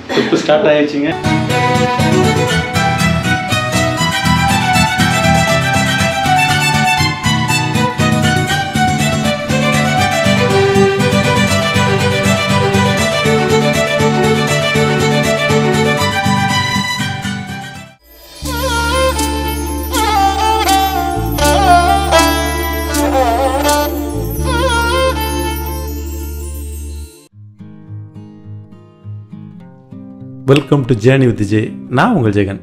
Trip start ஆயிடுச்சுங்க welcome to journey with J நான் உங்கள் ஜெகன்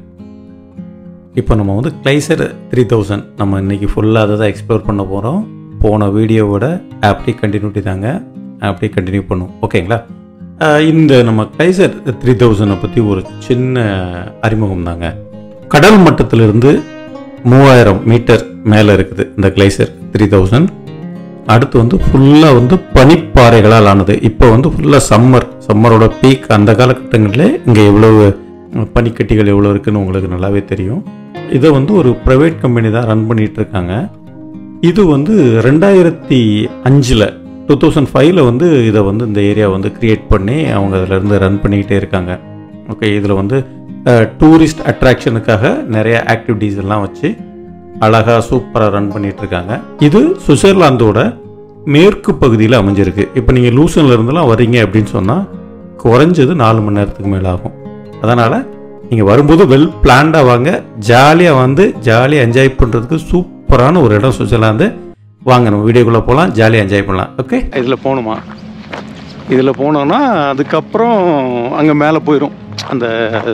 இப்போ நம்ம வந்து கிளைசர் த்ரீ தௌசண்ட் நம்ம இன்னைக்கு ஃபுல்லாக அதை தான் எக்ஸ்ப்ளோர் பண்ண போகிறோம் போன வீடியோவோட அப்படியே கண்டினியூட்டி தாங்க அப்படியே கண்டினியூ பண்ணும் ஓகேங்களா அஹ் இந்த நம்ம கிளைசர் த்ரீ தௌசண்டை பற்றி ஒரு சின்ன அறிமுகம் தாங்க கடல் மட்டத்திலிருந்து மூவாயிரம் மீட்டர் மேலே இருக்குது இந்த கிளைசர் த்ரீ தௌசண்ட் அடுத்து வந்து ஃபுல்லாக வந்து பனிப்பாறைகளால் ஆனது இப்போ வந்து ஃபுல்லாக சம்மர் சம்மரோட பீக் அந்த காலகட்டங்களில் இங்கே எவ்வளவு பனிக்கட்டிகள் எவ்வளோ இருக்குன்னு உங்களுக்கு நல்லாவே தெரியும் இதை வந்து ஒரு ப்ரைவேட் கம்பெனி தான் ரன் பண்ணிட்டு இருக்காங்க இது வந்து ரெண்டாயிரத்தி அஞ்சில் டூ தௌசண்ட் ஃபைவ்ல வந்து இதை வந்து இந்த ஏரியா வந்து கிரியேட் பண்ணி அவங்க அதிலேருந்து ரன் பண்ணிக்கிட்டே இருக்காங்க ஓகே இதில் வந்து டூரிஸ்ட் அட்ராக்ஷனுக்காக நிறைய ஆக்டிவிட்டீஸ் எல்லாம் வச்சு அழகாக சூப்பராக ரன் பண்ணிட்டு இருக்காங்க இது சுவிட்சர்லாந்தோட மேற்கு பகுதியில் அமைஞ்சிருக்கு இப்போ நீங்கள் லூசன்ல இருந்தெல்லாம் வரீங்க அப்படின்னு சொன்னால் குறைஞ்சது நாலு மணி நேரத்துக்கு மேலே ஆகும் அதனால் நீங்கள் வரும்போது வெல் பிளான்டாக வாங்க ஜாலியாக வந்து ஜாலியாக என்ஜாய் பண்ணுறதுக்கு சூப்பரான ஒரு இடம் சுவிட்சர்லாந்து வாங்க நம்ம வீடியோக்குள்ளே போகலாம் ஜாலியாக என்ஜாய் பண்ணலாம் ஓகே இதில் போகணுமா இதில் போனோன்னா அதுக்கப்புறம் அங்கே மேலே போயிடும் அந்த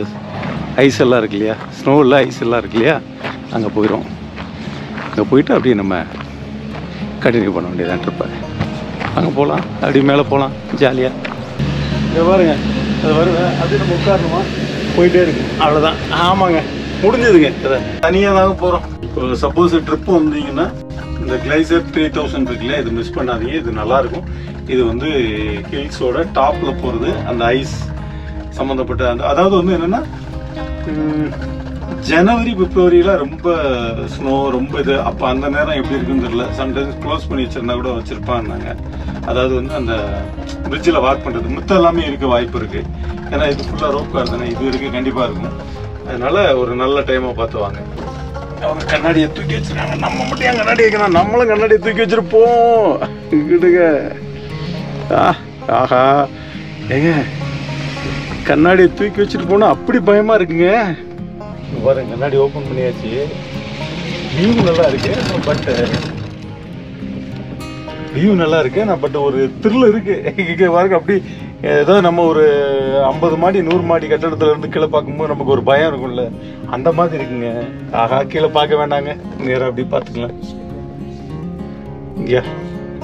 ஐஸ் எல்லாம் இருக்கு இல்லையா ஸ்னோ இல்லை ஐஸ் எல்லாம் இருக்கு இல்லையா அங்கே போயிடும் அங்கே போயிட்டு அப்படியே நம்ம கண்டினியூ பண்ண வேண்டியதான் ட்ரிப்பை அங்கே போகலாம் அப்படியே மேலே போகலாம் ஜாலியாக இங்கே பாருங்க அது வருங்க அது நம்ம உட்காரணுமா போயிட்டே இருக்கு அவ்வளோதான் ஆமாங்க முடிஞ்சதுங்க இதை தனியாக தாங்க போகிறோம் இப்போ சப்போஸ் ட்ரிப்பு வந்தீங்கன்னா இந்த கிளைசர் த்ரீ தௌசண்ட் இருக்கு இல்லையா இது மிஸ் பண்ணாதீங்க இது நல்லா இருக்கும் இது வந்து ஹில்ஸோட டாப்பில் போகிறது அந்த ஐஸ் சம்மந்தப்பட்ட அந்த அதாவது வந்து என்னென்னா ஜனவரி பிப்ரவரியில ரொம்ப ஸ்னோ ரொம்ப இது அப்போ அந்த நேரம் எப்படி இருக்குன்னு தெரியல சம்டைம்ஸ் க்ளோஸ் பண்ணி வச்சிருந்தா கூட வச்சிருப்பான்னாங்க அதாவது வந்து அந்த பிரிட்ஜில் வாக் பண்ணுறது மித்த எல்லாமே இருக்க வாய்ப்பு இருக்கு ஏன்னா இது ஃபுல்லாக ரோப் கார் தானே இது இருக்கு கண்டிப்பாக இருக்கும் அதனால ஒரு நல்ல டைமாக பார்த்து வாங்க அவங்க கண்ணாடியை தூக்கி வச்சிருக்காங்க நம்ம மட்டும் ஏன் கண்ணாடி வைக்கணும் நம்மளும் கண்ணாடியை தூக்கி வச்சிருப்போம் இங்கிட்டுங்க ஆ ஆஹா ஏங்க கண்ணாடியை தூக்கி வச்சுட்டு போனா அப்படி பயமா இருக்குங்க இங்க பாருங்க கண்ணாடி ஓபன் பண்ணியாச்சு வியூ நல்லா இருக்கு பட் வியூ நல்லா இருக்கு நான் பட் ஒரு த்ரில் இருக்கு இங்க பாருங்க அப்படி ஏதோ நம்ம ஒரு ஐம்பது மாடி நூறு மாடி கட்டடத்துல இருந்து கீழே பார்க்கும்போது நமக்கு ஒரு பயம் இருக்கும்ல அந்த மாதிரி இருக்குங்க ஆஹா கீழே பார்க்க வேண்டாங்க நேரா அப்படி பார்த்துக்கலாம் இங்கயா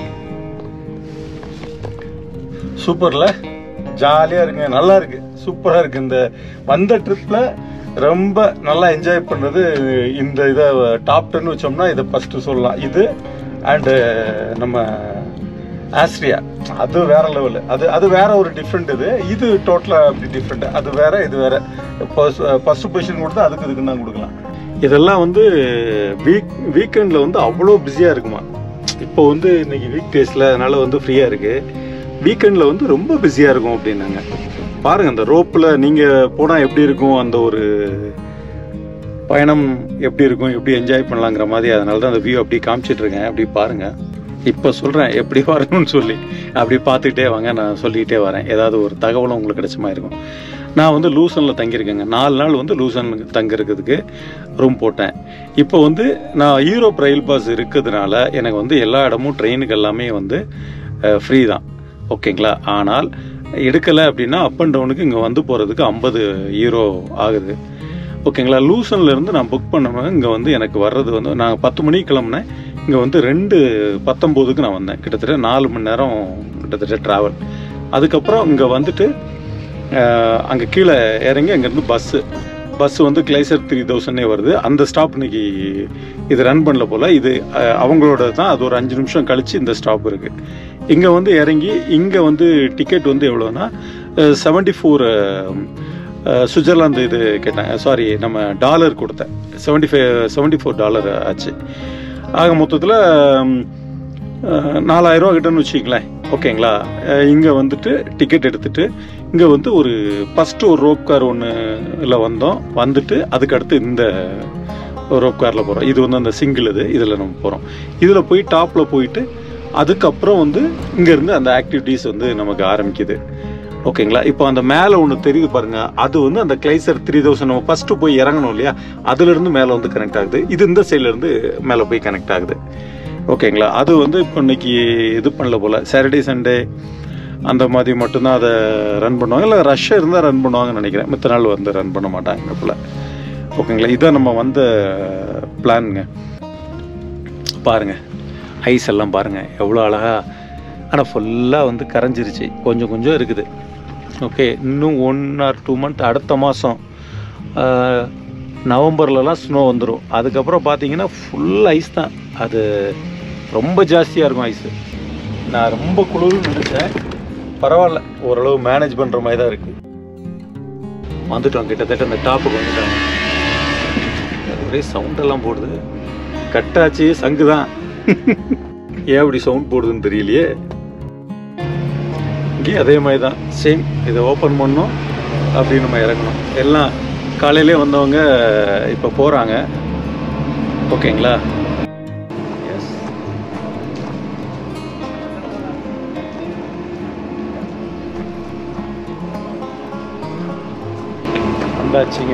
சூப்பர்ல ஜாலியா இருக்குங்க நல்லா இருக்கு சூப்பரா இருக்கு இந்த வந்த ட்ரிப்ல ரொம்ப நல்லா என்ஜாய் பண்ணது இந்த இதை டாப் டென் வச்சோம்னா இதை ஃபர்ஸ்ட் சொல்லலாம் இது அண்டு நம்ம ஆஸ்ட்ரியா அது வேற லெவல் அது அது வேற ஒரு டிஃப்ரெண்ட் இது இது டோட்டலா அப்படி டிஃப்ரெண்ட் அது வேற இது வேற ஃபர்ஸ்ட் பொசிஷன் கொடுத்தா அதுக்கு இதுக்கு தான் கொடுக்கலாம் இதெல்லாம் வந்து வீக் வீக்கெண்டில் வந்து அவ்வளோ பிஸியாக இருக்குமா இப்போ வந்து இன்னைக்கு வீக் டேஸில் அதனால வந்து ஃப்ரீயாக இருக்கு வீக்கெண்டில் வந்து ரொம்ப பிஸியாக இருக்கும் அப்படின்னாங்க பாருங்க அந்த ரோப்பில் நீங்கள் போனால் எப்படி இருக்கும் அந்த ஒரு பயணம் எப்படி இருக்கும் எப்படி என்ஜாய் பண்ணலாங்கிற மாதிரி அதனால தான் அந்த வியூ அப்படியே காமிச்சிட்டு இருக்கேன் அப்படி பாருங்க இப்போ சொல்கிறேன் எப்படி வரணும்னு சொல்லி அப்படி பார்த்துக்கிட்டே வாங்க நான் சொல்லிக்கிட்டே வரேன் ஏதாவது ஒரு தகவலும் உங்களுக்கு கிடைச்ச மாதிரி இருக்கும் நான் வந்து லூசனில் தங்கியிருக்கேங்க நாலு நாள் வந்து லூசன் தங்கியிருக்கிறதுக்கு ரூம் போட்டேன் இப்போ வந்து நான் யூரோப் ரயில் பாஸ் இருக்கிறதுனால எனக்கு வந்து எல்லா இடமும் ட்ரெயினுக்கு எல்லாமே வந்து ஃப்ரீ தான் ஓகேங்களா ஆனால் எடுக்கலை அப்படின்னா அப் அண்ட் டவுனுக்கு இங்கே வந்து போகிறதுக்கு ஐம்பது யூரோ ஆகுது ஓகேங்களா லூசன்ல இருந்து நான் புக் பண்ணுவேன் இங்கே வந்து எனக்கு வர்றது வந்து நான் பத்து மணிக்கு கிளம்புனேன் இங்கே வந்து ரெண்டு பத்தொம்போதுக்கு நான் வந்தேன் கிட்டத்தட்ட நாலு மணி நேரம் கிட்டத்தட்ட ட்ராவல் அதுக்கப்புறம் இங்கே வந்துட்டு அங்கே கீழே இறங்கி அங்கேருந்து பஸ்ஸு பஸ் வந்து கிளைசர் த்ரீ தௌசண்டே வருது அந்த ஸ்டாப் இன்னைக்கு இது ரன் பண்ணல போல் இது அஹ், அவங்களோட தான் அது ஒரு அஞ்சு நிமிஷம் கழிச்சு இந்த ஸ்டாப் இருக்கு இங்கே வந்து இறங்கி இங்கே வந்து டிக்கெட் வந்து எவ்வளோன்னா செவன்டி ஃபோர் சுவிட்சர்லாந்து இது கேட்டேன் சாரி நம்ம டாலர் கொடுத்தேன் seventy five seventy four dollar ஆச்சு ஆக மொத்தத்தில் நாலாயிரம் ரூபா கிட்டன்னு வச்சுங்களேன் ஓகேங்களா இங்கே வந்துட்டு டிக்கெட் எடுத்துட்டு இங்கே வந்து ஒரு ஃபஸ்ட்டு ஒரு ரோப் கார் ஒன்றுல வந்தோம் வந்துட்டு அதுக்கு அடுத்து இந்த ரோப் காரில் போகிறோம் இது வந்து அந்த சிங்கிள் இது இதில் நம்ம போகிறோம் இதில் போய் டாப்பில் போயிட்டு அதுக்கப்புறம் வந்து இங்கேருந்து அந்த ஆக்டிவிட்டீஸ் வந்து நமக்கு ஆரம்பிக்குது ஓகேங்களா இப்போ அந்த மேலே ஒன்று தெரியுது பாருங்க அது வந்து அந்த கிளைசர் த்ரீ தௌசண்ட் நம்ம ஃபஸ்ட்டு போய் இறங்கணும் இல்லையா அதுலேருந்து மேலே வந்து கனெக்ட் ஆகுது இது இந்த சைட்லேருந்து மேலே போய் கனெக்ட் ஆகுது ஓகேங்களா அது வந்து இப்போ இன்னைக்கு இது பண்ணல போல் சாட்டர்டே சண்டே அந்த மாதிரி மட்டும்தான் அதை ரன் பண்ணுவாங்க இல்லை ரஷ்ஷாக இருந்தால் ரன் பண்ணுவாங்கன்னு நினைக்கிறேன் மித்த நாள் வந்து ரன் பண்ண மாட்டாங்க போல் ஓகேங்களா இதான் நம்ம வந்த பிளானுங்க பாருங்க ஐஸ் எல்லாம் பாருங்க எவ்வளோ அழகா ஆனால் ஃபுல்லாக வந்து கரைஞ்சிருச்சு கொஞ்சம் கொஞ்சம் இருக்குது ஓகே இன்னும் ஒன் ஆர் டூ மந்த் அடுத்த மாதம் நவம்பர்லலாம் ஸ்னோ வந்துடும் அதுக்கப்புறம் பார்த்தீங்கன்னா ஃபுல் ஐஸ் தான் அது ரொம்ப ஜாஸ்தியாக இருக்கும் ஐஸு நான் ரொம்ப குளிர்னு நினச்சேன் பரவாயில்ல ஓரளவு மேனேஜ் பண்ணுற மாதிரி தான் இருக்குது வந்துட்டோம் கிட்டத்தட்ட இந்த டாப்புக்கு வந்துட்டோம் ஒரே சவுண்டெல்லாம் போடுது கட்டாச்சு சங்கு தான் ஏன் அப்படி சவுண்ட் போடுதுன்னு தெரியலையே இங்கே அதே மாதிரி தான் சேம் இதை ஓப்பன் பண்ணோம் அப்படி நம்ம இறங்கணும் எல்லாம் காலையிலே வந்தவங்க இப்போ போகிறாங்க ஓகேங்களா எஸ் வந்தாச்சுங்க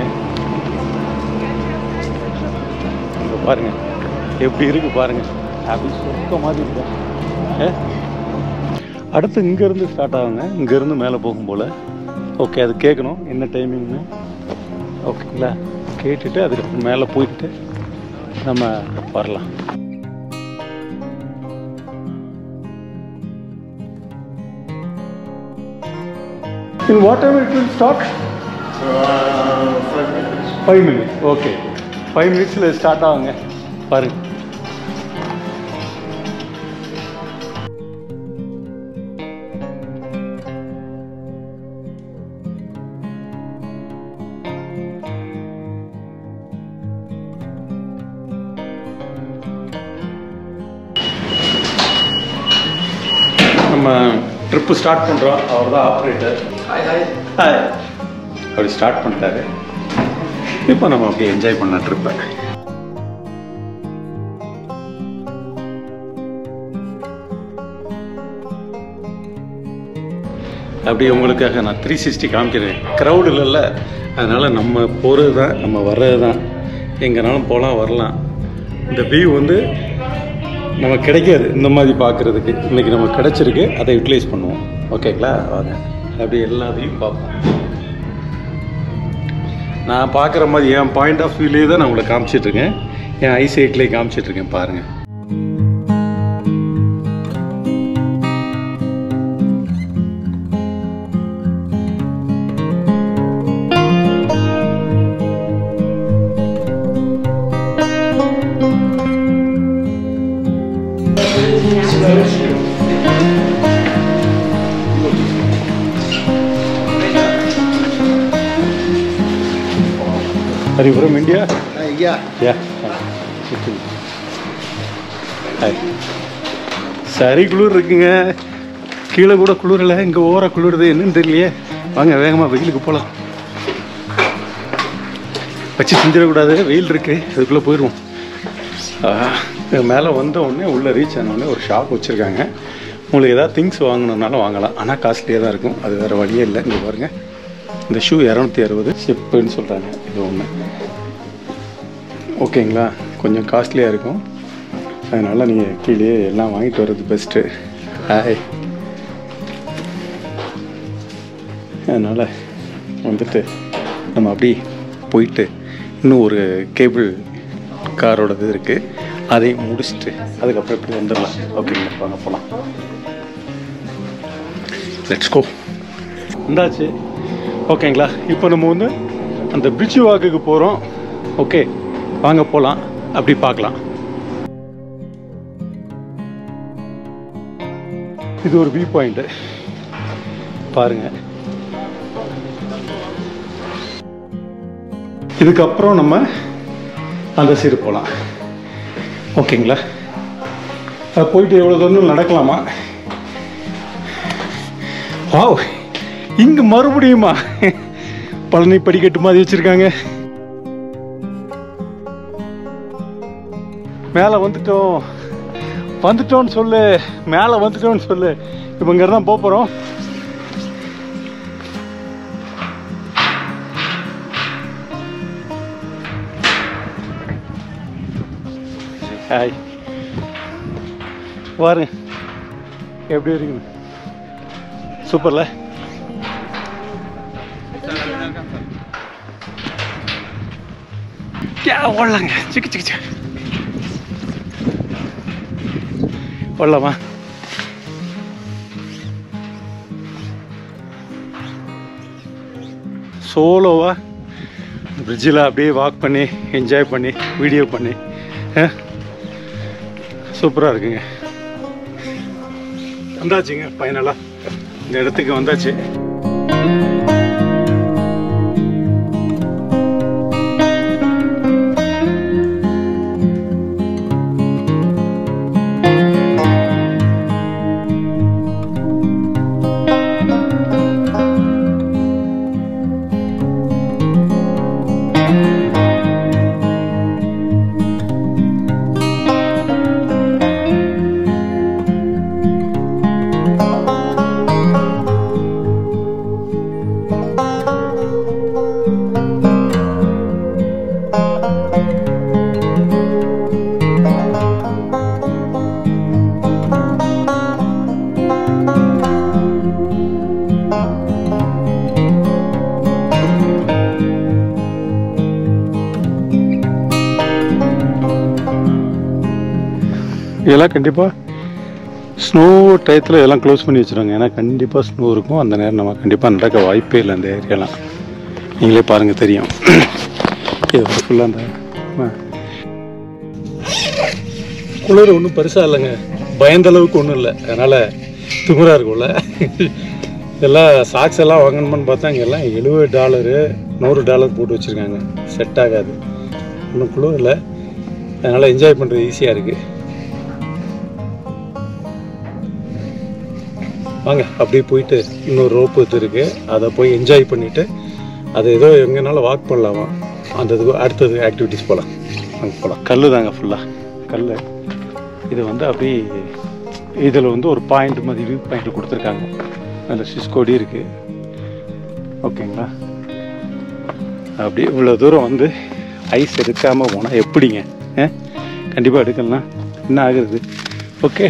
இங்க பாருங்க எப்படி இருக்கு பாருங்க அப்படி சொக்க மாதிரி இருக்கும் ஏ? அடுத்து இங்கேருந்து ஸ்டார்ட் ஆகுங்க இங்கேருந்து மேலே போகும் போல் ஓகே அது கேட்கணும் என்ன டைமிங்னு ஓகேங்களா கேட்டுட்டு அதுக்கு மேலே போயிட்டு நம்ம வரலாம் In what time it will start? Five minutes okay five மினிட்ஸில் ஸ்டார்ட் ஆகுங்க பாருங்க நம்ம ட்ரிப்பு ஸ்டார்ட் பண்ணுறோம் அவர் தான் ஆப்ரேட்டர் ஹாய் அப்படி ஸ்டார்ட் பண்ணிட்டாரு இப்போ நம்ம அப்படியே என்ஜாய் பண்ண ட்ரிப்பை அப்படி உங்களுக்காக நான் த்ரீ சிக்ஸ்டி காமிக்கிறேன் க்ரௌடு இல்லைல்ல அதனால் நம்ம போகிறது தான் நம்ம வர்றது தான் எங்கேனாலும் போகலாம் வரலாம் இந்த வியூ வந்து நமக்கு கிடைக்காது இந்த மாதிரி பார்க்குறதுக்கு இன்றைக்கி நமக்கு கிடச்சிருக்கு அதை யூட்டிலைஸ் பண்ணுவோம் ஓகேங்களா வாங்க அப்படி எல்லா வியூ பார்ப்போம் நான் பார்க்குற மாதிரி என் பாயிண்ட் ஆஃப் வியூலேயே தான் நான் உங்களை காமிச்சிட்ருக்கேன் என் ஐசைட்லேயே காமிச்சிட்ருக்கேன் பாருங்கள் Are you from India? Uh, yeah. Yeah. Hi சரி குளிர் இருக்குங்க கீழே கூட குளிரல இங்கே ஓர குளிருது என்னன்னு தெரியலையே வாங்க வேகமாக வெயிலுக்கு போகலாம் வச்சு செஞ்சிடக்கூடாது வெயில் இருக்கு அதுக்குள்ளே போயிடுவோம் மேலே வந்த உடனே உள்ளே ரீச் ஆன உடனே ஒரு ஷாப் வச்சுருக்காங்க உங்களுக்கு ஏதாவது திங்ஸ் வாங்கணுன்னாலும் வாங்கலாம் ஆனால் காஸ்ட்லியாக தான் இருக்கும் அது வேறு வழியே இல்லை இங்கே பாருங்கள் இந்த ஷூ இரநூத்தி அறுபது ஷிப்புன்னு சொல்கிறாங்க இது ஒன்று ஓகேங்களா கொஞ்சம் காஸ்ட்லியாக இருக்கும் அதனால் நீங்கள் கீழே எல்லாம் வாங்கிட்டு வர்றது பெஸ்ட்டு ஹாய் அதனால் வந்துட்டு நம்ம அப்படி போயிட்டு இன்னும் ஒரு கேபிள் காரோடது இருக்குது அதையும் முடிச்சுட்டு அதுக்கப்புறம் இப்படி வந்துடலாம் ஓகேங்களா வாங்க போகலாம் லெட்ஸ் கோ இந்தாச்சு ஓகேங்களா இப்போ நம்ம வந்து அந்த பிரிட்ஜ் வாக்குக்கு போகிறோம் ஓகே வாங்க போகலாம் அப்படி பார்க்கலாம் இது ஒரு வியூ பாயிண்ட்டு பாருங்க இதுக்கப்புறம் நம்ம அந்த சைடு போகலாம் ஓகேங்களா அது போயிட்டு எவ்வளோ தூரம் நடக்கலாமா வாவ் இங்க மறுபடியுமா பழனி படிக்கட்டு மாதிரி வச்சிருக்காங்க மேலே வந்துட்டோம் வந்துட்டோன்னு சொல்லு மேலே வந்துட்டோன்னு சொல்லு இப்போ இங்கே தான் போக போகிறோம் ஹாய் பாருங்க எப்படி இருக்குங்க சூப்பர்ல யா ஓடலாங்க சிக்கு சிக்கு சிக்கு ஓடலாமா சோலோவா பிரிட்ஜில் அப்படியே வாக் பண்ணி என்ஜாய் பண்ணி வீடியோ பண்ணி சூப்பராக இருக்குங்க வந்தாச்சுங்க ஃபைனலாக இந்த இடத்துக்கு வந்தாச்சு இதெல்லாம் கண்டிப்பாக ஸ்னோ டயத்தில் எல்லாம் க்ளோஸ் பண்ணி வச்சுருவாங்க ஏன்னா கண்டிப்பாக ஸ்னோ இருக்கும் அந்த நேரம் நம்ம கண்டிப்பாக நடக்க வாய்ப்பே இல்லை அந்த ஏரியாலாம் நீங்களே பாருங்கள் தெரியும் இது ஃபுல்லாக அந்த ஆ. குளிர் ஒன்றும் பெருசாக இல்லைங்க பயந்த அளவுக்கு ஒன்றும் இல்லை அதனால் திமிராக இருக்கும்ல இதெல்லாம் சாக்ஸ் எல்லாம் வாங்கணுமான்னு பார்த்தா இங்கெல்லாம் எழுபது டாலரு நூறு டாலர் போட்டு வச்சுருக்காங்க செட் ஆகாது ஒன்றும் குளிர் இல்லை அதனால் என்ஜாய் பண்ணுறது ஈஸியாக இருக்குது வாங்க அப்படியே போயிட்டு இன்னொரு ரோப்பு இது இருக்குது அதை போய் என்ஜாய் பண்ணிவிட்டு அது ஏதோ எங்கேனாலும் வாக் பண்ணலாமா அந்த இதுக்கு அடுத்தது ஆக்டிவிட்டீஸ் போகலாம் அங்கே போகலாம் கல் தாங்க ஃபுல்லாக கல் இது வந்து அப்படி இதில் வந்து ஒரு பாயிண்ட் மாதிரி வியூ பாயிண்ட் கொடுத்துருக்காங்க அதில் சிஸ்கோடி இருக்குது ஓகேங்களா அப்படி இவ்வளோ தூரம் வந்து ஐஸ் எடுக்காமல் போனால் எப்படிங்க கண்டிப்பாக எடுக்கலாம் என்ன ஆகுறது ஓகே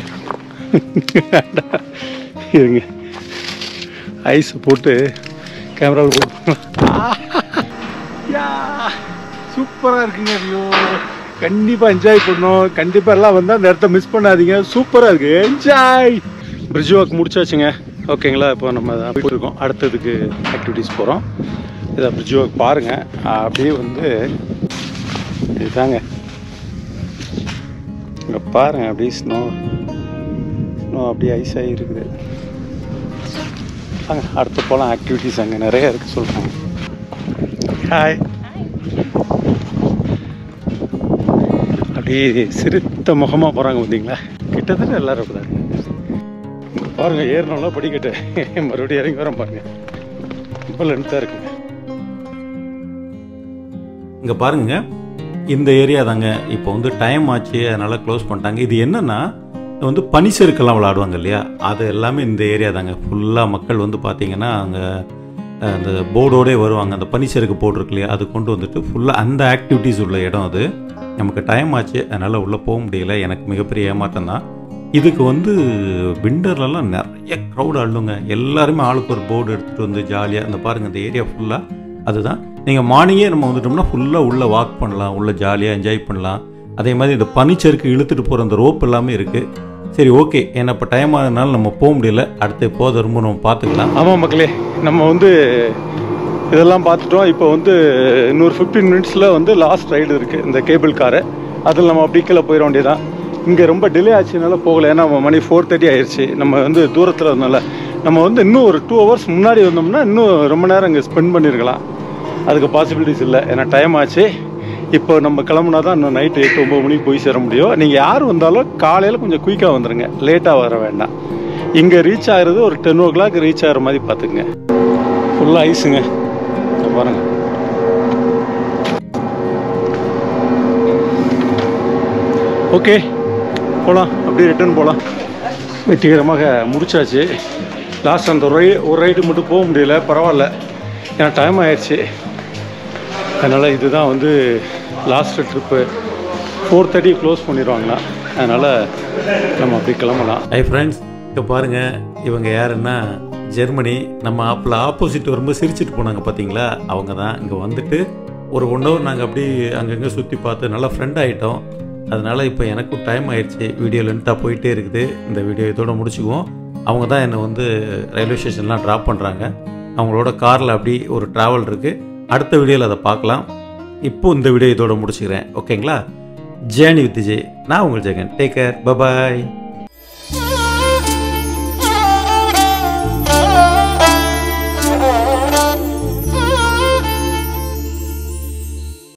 இருங்க ஐஸ் போட்டு கேமராவில் போட்டு சூப்பராக இருக்குங்க ஐயோ கண்டிப்பாக என்ஜாய் பண்ணணும் கண்டிப்பாக எல்லாம் வந்தால் அந்த இடத்த மிஸ் பண்ணாதீங்க சூப்பராக இருக்கு என்ஜாய் பிரிட்ஜ் வாக் முடிச்சாச்சுங்க ஓகேங்களா இப்போ நம்ம அதான் போயிட்டு இருக்கோம் அடுத்ததுக்கு ஆக்டிவிட்டீஸ் போகிறோம் இதை பிரிட்ஜ் வாக் பாருங்கள் அப்படியே வந்து இதுதாங்க இங்கே பாருங்க அப்படியே ஸ்னோ ஸ்னோ அப்படியே ஐஸ் ஆகி இருக்குது வாங்க அடுத்து போகலாம் ஆக்டிவிட்டீஸ் அங்கே நிறைய இருக்குது சொல்கிறாங்க ஹாய் அப்படியே சிரித்த முகமாக போகிறாங்க பார்த்தீங்களா கிட்டத்தட்ட எல்லாரும் அப்படிதான் பாருங்க ஏறினோம்னா படிக்கட்டு மறுபடியும் இறங்கி வரோம் பாருங்க ரொம்ப லென்த்தாக இருக்குங்க இங்கே பாருங்க இந்த ஏரியா தாங்க இப்போ வந்து டைம் ஆச்சு அதனால் க்ளோஸ் பண்ணிட்டாங்க இது என்னன்னா இது வந்து பனிச்சறுக்கெல்லாம் விளாடுவாங்க இல்லையா அது எல்லாமே இந்த ஏரியா தாங்க ஃபுல்லாக மக்கள் வந்து பார்த்தீங்கன்னா அங்கே அந்த போர்டோடே வருவாங்க அந்த பனிச்சறுக்கு போர்டு இருக்கு இல்லையா அது கொண்டு வந்துட்டு ஃபுல்லாக அந்த ஆக்டிவிட்டீஸ் உள்ள இடம் அது நமக்கு டைம் ஆச்சு அதனால் உள்ளே போக முடியல எனக்கு மிகப்பெரிய ஏமாற்றம் தான் இதுக்கு வந்து விண்டர்லலாம் நிறைய க்ரௌட் அள்ளுங்க எல்லாருமே ஆளுக்கு ஒரு போர்டு எடுத்துகிட்டு வந்து ஜாலியாக இந்த பாருங்கள் இந்த ஏரியா ஃபுல்லாக அதுதான் நீங்கள் மார்னிங்கே நம்ம வந்துட்டோம்னா ஃபுல்லாக உள்ளே வாக் பண்ணலாம் உள்ளே ஜாலியாக என்ஜாய் பண்ணலாம் அதே மாதிரி இந்த பனிச்சறுக்கு இழுத்துட்டு போகிற அந்த ரோப் எல்லாமே இருக்குது சரி ஓகே ஏன்னா இப்போ டைம் ஆனதுனால நம்ம போக முடியல அடுத்து எப்போது ரொம்ப நம்ம பார்த்துக்கலாம் ஆமாம் மக்களே நம்ம வந்து இதெல்லாம் பார்த்துட்டோம் இப்போ வந்து இன்னொரு ஃபிஃப்டீன் மினிட்ஸில் வந்து லாஸ்ட் ரைடு இருக்குது இந்த கேபிள் காரு அதில் நம்ம அப்படி கீழே போயிட வேண்டியதான் இங்கே ரொம்ப டிலே ஆச்சுனால போகல ஏன்னா நம்ம மணி ஃபோர் தேர்ட்டி ஆயிடுச்சு நம்ம வந்து தூரத்தில் இருந்தனால நம்ம வந்து இன்னும் ஒரு டூ ஹவர்ஸ் முன்னாடி வந்தோம்னா இன்னும் ரொம்ப நேரம் இங்கே ஸ்பெண்ட் பண்ணியிருக்கலாம் அதுக்கு பாசிபிலிட்டிஸ் இல்லை ஏன்னா டைம் ஆச்சு இப்போ நம்ம கிளம்புனா தான் இன்னும் நைட்டு எட்டு ஒம்பது மணிக்கு போய் சேர முடியும் நீங்கள் யார் வந்தாலும் காலையில் கொஞ்சம் குயிக்காக வந்துடுங்க லேட்டாக வர வேண்டாம் இங்கே ரீச் ஆகிறது ஒரு டென் ஓ கிளாக் ரீச் ஆகிற மாதிரி பார்த்துக்குங்க ஃபுல்லாக ஐஸுங்க இங்க பாருங்க ஓகே போகலாம் அப்படியே ரிட்டர்ன் போகலாம் வெற்றிகரமாக முடிச்சாச்சு லாஸ்ட் அந்த ஒரு ரை- ஒரு ரைடு மட்டும் போக முடியல பரவாயில்ல ஏன்னா டைம் ஆயிடுச்சு அதனால் இதுதான் வந்து last trip four thirty close பண்ணிடுவாங்கண்ணா அதனால் நம்ம அப்படி கிளம்பலாம் ஹை ஃப்ரெண்ட்ஸ் இப்போ பாருங்கள் இவங்க யாருன்னா ஜெர்மனி நம்ம ஆப்பில் ஆப்போசிட் வரும்போது சிரிச்சிட்டு போனாங்க பார்த்தீங்களா அவங்க தான் இங்கே வந்துட்டு ஒரு ஒன் ஹவர் நாங்கள் அப்படி அங்கங்கே சுற்றி பார்த்து நல்லா ஃப்ரெண்ட் ஆகிட்டோம் அதனால் இப்போ எனக்கும் டைம் ஆயிடுச்சு வீடியோ லென்த்தாக போயிட்டே இருக்குது இந்த வீடியோ இதோட முடிச்சுக்குவோம் அவங்க தான் என்னை வந்து ரயில்வே ஸ்டேஷன்லாம் ட்ராப் பண்ணுறாங்க அவங்களோட காரில் அப்படி ஒரு ட்ராவல் இருக்குது அடுத்த வீடியோவில் அதை பார்க்கலாம் இப்போ இந்த வீடியோ இதோட முடிச்சுக்கிறேன் ஓகேங்களா ஜேர்னி வித் ஜே நான் உங்கள் ஜெகன் டேக் கேர் பபாய்